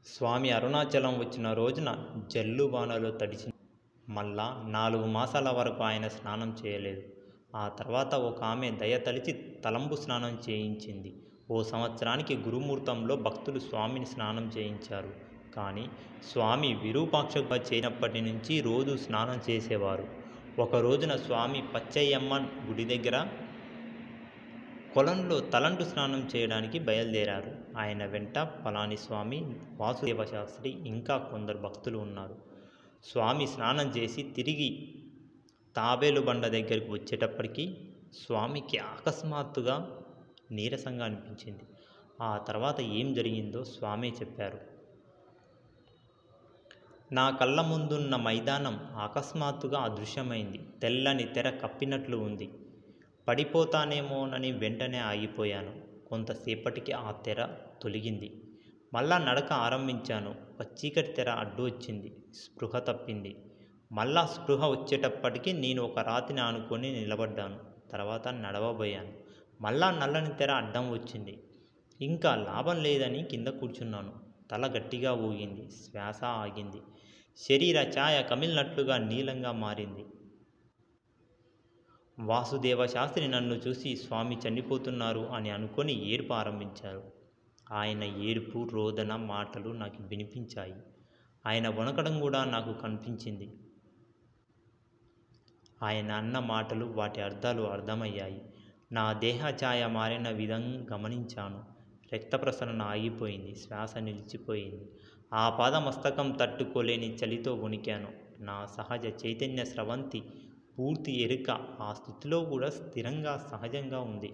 స్వామి అరుణాచలం వచ్చిన రోజున జల్లు వానలో తడిచి మళ్ళా నాలుగు మాసాల వరకు ఆయన స్నానం చేయలేదు ఆ తర్వాత ఒక ఆమె దయ తలిచి తలంబు స్నానం చేయించింది ఓ సంవత్సరానికి గురుముహూర్తంలో భక్తులు స్వామిని స్నానం చేయించారు కానీ స్వామి విరూపాక్షగా చేరినప్పటి నుంచి రోజు స్నానం చేసేవారు ఒక రోజున స్వామి పచ్చయ్యమ్మ గుడి దగ్గర కొలంలో తలంటు స్నానం చేయడానికి బయలుదేరారు ఆయన వెంట పలాని స్వామి వాసుదేవ శాస్త్రి ఇంకా కొందరు భక్తులు ఉన్నారు స్వామి స్నానం చేసి తిరిగి తాబేలు బండ దగ్గరికి వచ్చేటప్పటికి స్వామికి అకస్మాత్తుగా నీరసంగా అనిపించింది ఆ తర్వాత ఏం జరిగిందో స్వామి చెప్పారు నా కళ్ళ ముందున్న మైదానం అకస్మాత్తుగా అదృశ్యమైంది తెల్లని తెర కప్పినట్లు ఉంది పడిపోతానేమోనని వెంటనే ఆగిపోయాను కొంతసేపటికి ఆ తెర తొలగింది మళ్ళా నడక ఆరంభించాను ఒక చీకటి తెర అడ్డు వచ్చింది స్పృహ తప్పింది మళ్ళా స్పృహ వచ్చేటప్పటికి నేను ఒక రాతిని ఆనుకొని నిలబడ్డాను తర్వాత నడవబోయాను మళ్ళా నల్లని తెర అడ్డం వచ్చింది ఇంకా లాభం లేదని కింద కూర్చున్నాను తల గట్టిగా ఊగింది శ్వాస ఆగింది శరీర ఛాయ కమిలినట్లుగా నీలంగా మారింది వాసుదేవ శాస్త్రి నన్ను చూసి స్వామి చనిపోతున్నారు అని అనుకొని ఏడుపు ఆరంభించారు ఆయన ఏడుపు రోదన మాటలు నాకు వినిపించాయి ఆయన వణకడం కూడా నాకు కనిపించింది ఆయన అన్న మాటలు వాటి అర్థాలు అర్థమయ్యాయి నా దేహ ఛాయ మారిన విధం గమనించాను రక్త ప్రసరణ ఆగిపోయింది శ్వాస నిలిచిపోయింది ఆ పాదమస్తకం తట్టుకోలేని చలితో వణికాను నా సహజ చైతన్య స్రవంతి పూర్తి ఎరుక ఆ స్థితిలో కూడా స్థిరంగా సహజంగా ఉంది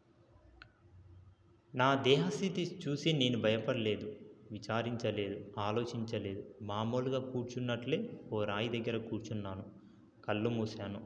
నా దేహస్థితి చూసి నేను భయపడలేదు విచారించలేదు ఆలోచించలేదు మామూలుగా కూర్చున్నట్లే ఓ రాయి దగ్గర కూర్చున్నాను కళ్ళు మూశాను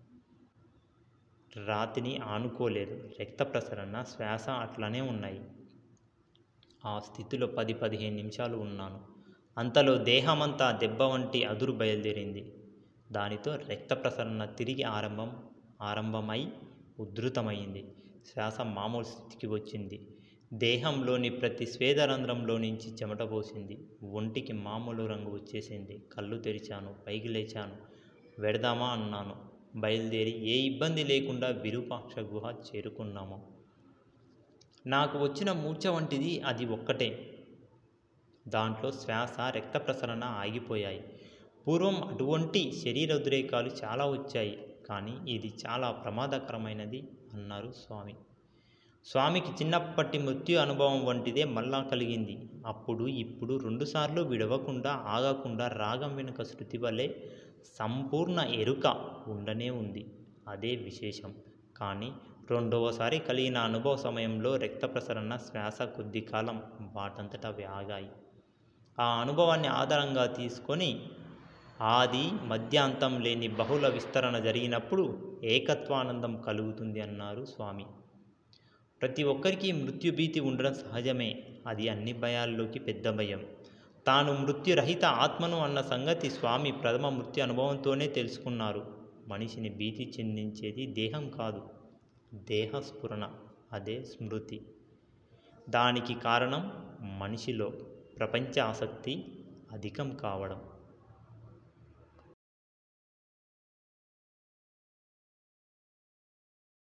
రాతిని ఆనుకోలేదు రక్త ప్రసరణ శ్వాస అట్లనే ఉన్నాయి ఆ స్థితిలో పది పదిహేను నిమిషాలు ఉన్నాను అంతలో దేహమంతా దెబ్బ వంటి అదురు బయలుదేరింది దానితో రక్త ప్రసరణ తిరిగి ఆరంభం ఆరంభమై ఉధృతమైంది శ్వాస మామూలు స్థితికి వచ్చింది దేహంలోని ప్రతి స్వేదరంధ్రంలో నుంచి చెమట పోసింది ఒంటికి మామూలు రంగు వచ్చేసింది కళ్ళు తెరిచాను పైకి లేచాను వెడదామా అన్నాను బయలుదేరి ఏ ఇబ్బంది లేకుండా విరూపాక్ష గుహ చేరుకున్నాము నాకు వచ్చిన మూర్ఛ వంటిది అది ఒక్కటే దాంట్లో శ్వాస రక్త ప్రసరణ ఆగిపోయాయి పూర్వం అటువంటి శరీర ఉద్రేకాలు చాలా వచ్చాయి కానీ ఇది చాలా ప్రమాదకరమైనది అన్నారు స్వామి స్వామికి చిన్నప్పటి మృత్యు అనుభవం వంటిదే మళ్ళా కలిగింది అప్పుడు ఇప్పుడు రెండుసార్లు విడవకుండా ఆగకుండా రాగం వెనుక శృతి వలె సంపూర్ణ ఎరుక ఉండనే ఉంది అదే విశేషం కానీ రెండవసారి కలిగిన అనుభవ సమయంలో రక్త ప్రసరణ శ్వాస కొద్ది కాలం వాటంతట అవి ఆగాయి ఆ అనుభవాన్ని ఆధారంగా తీసుకొని ఆది మధ్యాంతం లేని బహుళ విస్తరణ జరిగినప్పుడు ఏకత్వానందం కలుగుతుంది అన్నారు స్వామి ప్రతి ఒక్కరికి మృత్యుభీతి ఉండడం సహజమే అది అన్ని భయాల్లోకి పెద్ద భయం తాను మృత్యురహిత ఆత్మను అన్న సంగతి స్వామి ప్రథమ మృత్యు అనుభవంతోనే తెలుసుకున్నారు మనిషిని భీతి చెందించేది దేహం కాదు దేహస్ఫురణ అదే స్మృతి దానికి కారణం మనిషిలో ప్రపంచ ఆసక్తి అధికం కావడం